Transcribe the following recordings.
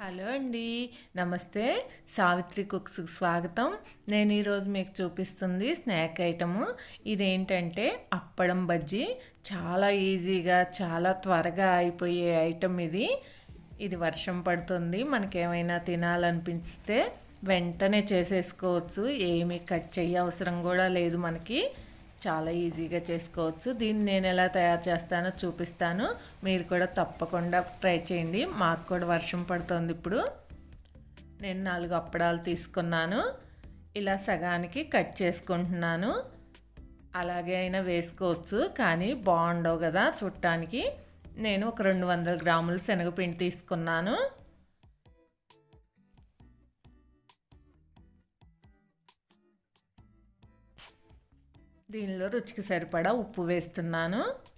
hello అండి నమస్తే సావిత్రి కుక్స్కి స్వాగతం నేను ఈరోజు మీకు చూపిస్తుంది స్నాక్ ఐటము ఇదేంటంటే అప్పడం బజ్జీ చాలా ఈజీగా చాలా త్వరగా అయిపోయే ఐటమ్ ఇది ఇది వర్షం పడుతుంది మనకేమైనా తినాలనిపిస్తే వెంటనే చేసేసుకోవచ్చు ఏమీ కట్ చేయ అవసరం కూడా లేదు మనకి చాలా ఈజీగా చేసుకోవచ్చు దీన్ని నేను ఎలా తయారు చేస్తానో చూపిస్తాను మీరు కూడా తప్పకుండా ట్రై చేయండి మాకు కూడా వర్షం పడుతుంది ఇప్పుడు నేను నాలుగు అప్పడాలు తీసుకున్నాను ఇలా సగానికి కట్ చేసుకుంటున్నాను అలాగే అయినా వేసుకోవచ్చు కానీ బాగుండవు కదా చుట్టానికి నేను ఒక రెండు వందల గ్రాముల శనగపిండి తీసుకున్నాను దీనిలో రుచికి సరిపడా ఉప్పు వేస్తున్నాను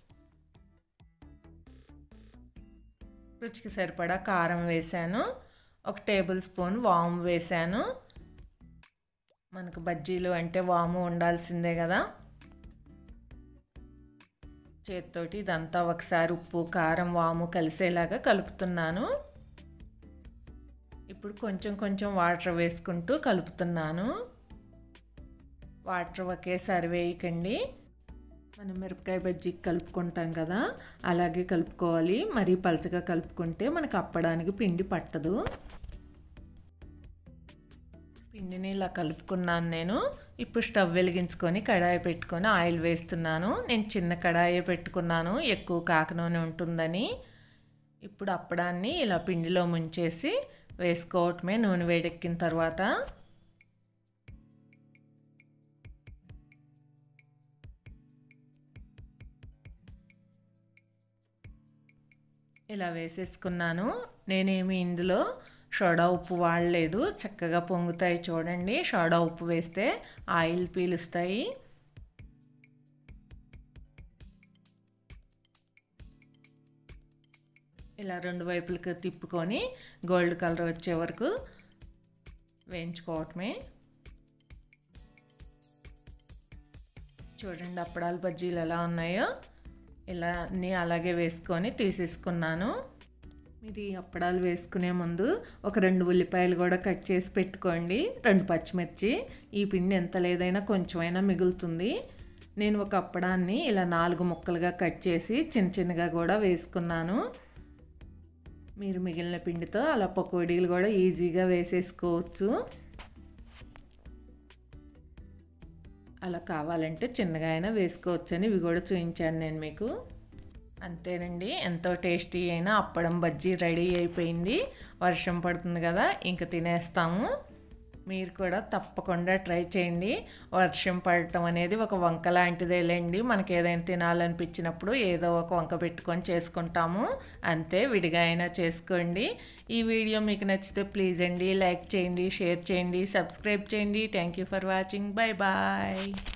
రుచికి సరిపడా కారం వేసాను ఒక టేబుల్ స్పూన్ వాము వేసాను మనకు బజ్జీలు అంటే వాము ఉండాల్సిందే కదా చేతితోటి ఇదంతా ఒకసారి ఉప్పు కారం వాము కలిసేలాగా కలుపుతున్నాను ఇప్పుడు కొంచెం కొంచెం వాటర్ వేసుకుంటూ కలుపుతున్నాను వాటర్ ఒకేసారి వేయకండి మనం మిరపకాయ బజ్జీకి కలుపుకుంటాం కదా అలాగే కలుపుకోవాలి మరీ పలచగా కలుపుకుంటే మనకు అప్పడానికి పిండి పట్టదు పిండిని ఇలా కలుపుకున్నాను నేను ఇప్పుడు స్టవ్ వెలిగించుకొని కడాయి పెట్టుకొని ఆయిల్ వేస్తున్నాను నేను చిన్న కడాయి పెట్టుకున్నాను ఎక్కువ కాకనూనె ఉంటుందని ఇప్పుడు అప్పడాన్ని ఇలా పిండిలో ముంచేసి వేసుకోవటమే నూనె వేడెక్కిన తర్వాత ఇలా వేసేసుకున్నాను నేనేమి ఇందులో సోడా ఉప్పు వాడలేదు చక్కగా పొంగుతాయి చూడండి సోడా ఉప్పు వేస్తే ఆయిల్ పీలుస్తాయి ఇలా రెండు వైపులకి తిప్పుకొని గోల్డ్ కలర్ వచ్చే వరకు వేయించుకోవటమే చూడండి అప్పడాలు బజ్జీలు ఎలా ఉన్నాయో ఇలా అన్నీ అలాగే వేసుకొని తీసేసుకున్నాను ఇది అప్పడాలు వేసుకునే ముందు ఒక రెండు ఉల్లిపాయలు కూడా కట్ చేసి పెట్టుకోండి రెండు పచ్చిమిర్చి ఈ పిండి ఎంత లేదైనా కొంచెమైనా మిగులుతుంది నేను ఒక అప్పడాన్ని ఇలా నాలుగు ముక్కలుగా కట్ చేసి చిన్న చిన్నగా కూడా వేసుకున్నాను మీరు మిగిలిన పిండితో అలా పకోడీలు కూడా ఈజీగా వేసేసుకోవచ్చు అలా కావాలంటే చిన్నగా అయినా వేసుకోవచ్చని ఇవి కూడా చూపించాను నేను మీకు అంతేనండి ఎంతో టేస్టీ అయినా అప్పడం బజ్జీ రెడీ అయిపోయింది వర్షం పడుతుంది కదా ఇంక తినేస్తాము మీరు కూడా తప్పకుండా ట్రై చేయండి వర్షం పడటం అనేది ఒక వంక లాంటిదేలేండి మనకి ఏదైనా తినాలనిపించినప్పుడు ఏదో ఒక వంక పెట్టుకొని చేసుకుంటాము అంతే విడిగా అయినా చేసుకోండి ఈ వీడియో మీకు నచ్చితే ప్లీజ్ అండి లైక్ చేయండి షేర్ చేయండి సబ్స్క్రైబ్ చేయండి thank you for watching bye bye